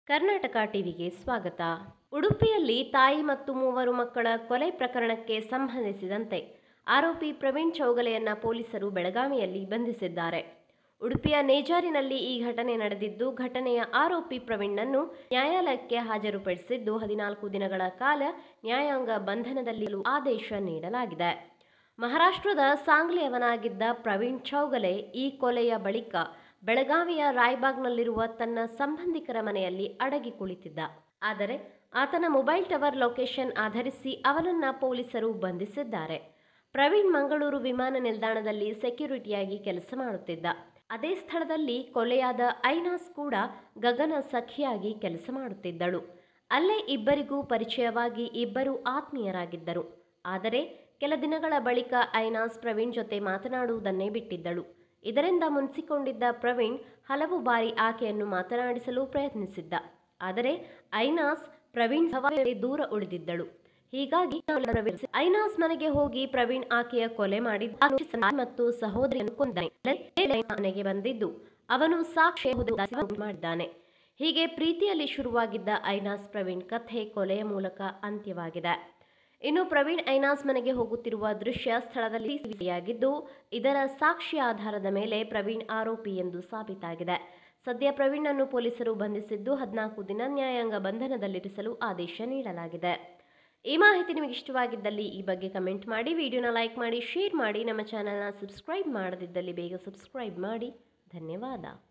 ಕರ್ನಾಟಕ ಟಿವಿಗೆ ಸ್ವಾಗತ ಉಡುಪಿಯಲ್ಲಿ ತಾಯಿ ಮತ್ತು ಮೂವರು ಮಕ್ಕಳ ಕೊಲೆ ಪ್ರಕರಣಕ್ಕೆ ಸಂಬಂಧಿಸಿದಂತೆ ಆರೋಪಿ ಪ್ರವೀಣ್ ಚೌಗಲೆಯನ್ನ ಪೊಲೀಸರು ಬೆಳಗಾವಿಯಲ್ಲಿ ಬಂಧಿಸಿದ್ದಾರೆ ಉಡುಪಿಯ ನೇಜಾರಿನಲ್ಲಿ ಈ ಘಟನೆ ನಡೆದಿದ್ದು ಘಟನೆಯ ಆರೋಪಿ ಪ್ರವೀಣ್ನನ್ನು ನ್ಯಾಯಾಲಯಕ್ಕೆ ಹಾಜರುಪಡಿಸಿದ್ದು ಹದಿನಾಲ್ಕು ದಿನಗಳ ಕಾಲ ನ್ಯಾಯಾಂಗ ಬಂಧನದಲ್ಲಿ ಆದೇಶ ನೀಡಲಾಗಿದೆ ಮಹಾರಾಷ್ಟ್ರದ ಸಾಂಗ್ಲಿಯವನಾಗಿದ್ದ ಪ್ರವೀಣ್ ಚೌಗಲೆ ಈ ಕೊಲೆಯ ಬಳಿಕ ಬೆಳಗಾವಿಯ ರಾಯ್ಬಾಗ್ನಲ್ಲಿರುವ ತನ್ನ ಸಂಬಂಧಿಕರ ಮನೆಯಲ್ಲಿ ಅಡಗಿ ಕುಳಿತಿದ್ದ ಆದರೆ ಆತನ ಮೊಬೈಲ್ ಟವರ್ ಲೊಕೇಶನ್ ಆಧರಿಸಿ ಅವನನ್ನ ಪೊಲೀಸರು ಬಂಧಿಸಿದ್ದಾರೆ ಪ್ರವೀಣ್ ಮಂಗಳೂರು ವಿಮಾನ ನಿಲ್ದಾಣದಲ್ಲಿ ಸೆಕ್ಯೂರಿಟಿಯಾಗಿ ಕೆಲಸ ಮಾಡುತ್ತಿದ್ದ ಅದೇ ಸ್ಥಳದಲ್ಲಿ ಕೊಲೆಯಾದ ಐನಾಸ್ ಕೂಡ ಗಗನ ಸಖಿಯಾಗಿ ಕೆಲಸ ಮಾಡುತ್ತಿದ್ದಳು ಅಲ್ಲೇ ಇಬ್ಬರಿಗೂ ಪರಿಚಯವಾಗಿ ಇಬ್ಬರು ಆತ್ಮೀಯರಾಗಿದ್ದರು ಆದರೆ ಕೆಲ ದಿನಗಳ ಬಳಿಕ ಐನಾಸ್ ಪ್ರವೀಣ್ ಜೊತೆ ಮಾತನಾಡುವುದನ್ನೇ ಬಿಟ್ಟಿದ್ದಳು ಇದರಿಂದ ಮುನ್ಸಿಕೊಂಡಿದ್ದ ಪ್ರವೀಣ್ ಹಲವು ಬಾರಿ ಆಕೆಯನ್ನು ಮಾತನಾಡಿಸಲು ಪ್ರಯತ್ನಿಸಿದ್ದ ಆದರೆ ಐನಾಸ್ ಪ್ರವೀಣ್ ಸವಾರಿ ದೂರ ಉಳಿದಿದ್ದಳು ಹೀಗಾಗಿ ಐನಾಸ್ ಮನೆಗೆ ಹೋಗಿ ಪ್ರವೀಣ್ ಆಕೆಯ ಕೊಲೆ ಮಾಡಿದ್ದ ಮತ್ತು ಸಹೋದರಿಯನ್ನು ಕೊಂದಾನೆ ಮನೆಗೆ ಬಂದಿದ್ದು ಅವನು ಸಾಕ್ಷಿ ಮಾಡಿದ್ದಾನೆ ಹೀಗೆ ಪ್ರೀತಿಯಲ್ಲಿ ಶುರುವಾಗಿದ್ದ ಐನಾಸ್ ಪ್ರವೀಣ್ ಕಥೆ ಕೊಲೆಯ ಮೂಲಕ ಅಂತ್ಯವಾಗಿದೆ ಇನ್ನು ಪ್ರವೀಣ್ ಐನಾಸ್ ಮನೆಗೆ ಹೋಗುತ್ತಿರುವ ದೃಶ್ಯ ಸ್ಥಳದಲ್ಲಿ ಸಿಸಿಯಾಗಿದ್ದು ಇದರ ಸಾಕ್ಷಿ ಆಧಾರದ ಮೇಲೆ ಪ್ರವೀಣ್ ಆರೋಪಿ ಎಂದು ಸಾಬೀತಾಗಿದೆ ಸದ್ಯ ಪ್ರವೀಣ್ ಪೊಲೀಸರು ಬಂಧಿಸಿದ್ದು ಹದಿನಾಲ್ಕು ದಿನ ನ್ಯಾಯಾಂಗ ಬಂಧನದಲ್ಲಿರಿಸಲು ಆದೇಶ ನೀಡಲಾಗಿದೆ ಈ ಮಾಹಿತಿ ನಿಮಗೆ ಇಷ್ಟವಾಗಿದ್ದಲ್ಲಿ ಈ ಬಗ್ಗೆ ಕಮೆಂಟ್ ಮಾಡಿ ವಿಡಿಯೋನ ಲೈಕ್ ಮಾಡಿ ಶೇರ್ ಮಾಡಿ ನಮ್ಮ ಚಾನಲ್ನ ಸಬ್ಸ್ಕ್ರೈಬ್ ಮಾಡದಿದ್ದಲ್ಲಿ ಬೇಗ ಸಬ್ಸ್ಕ್ರೈಬ್ ಮಾಡಿ ಧನ್ಯವಾದ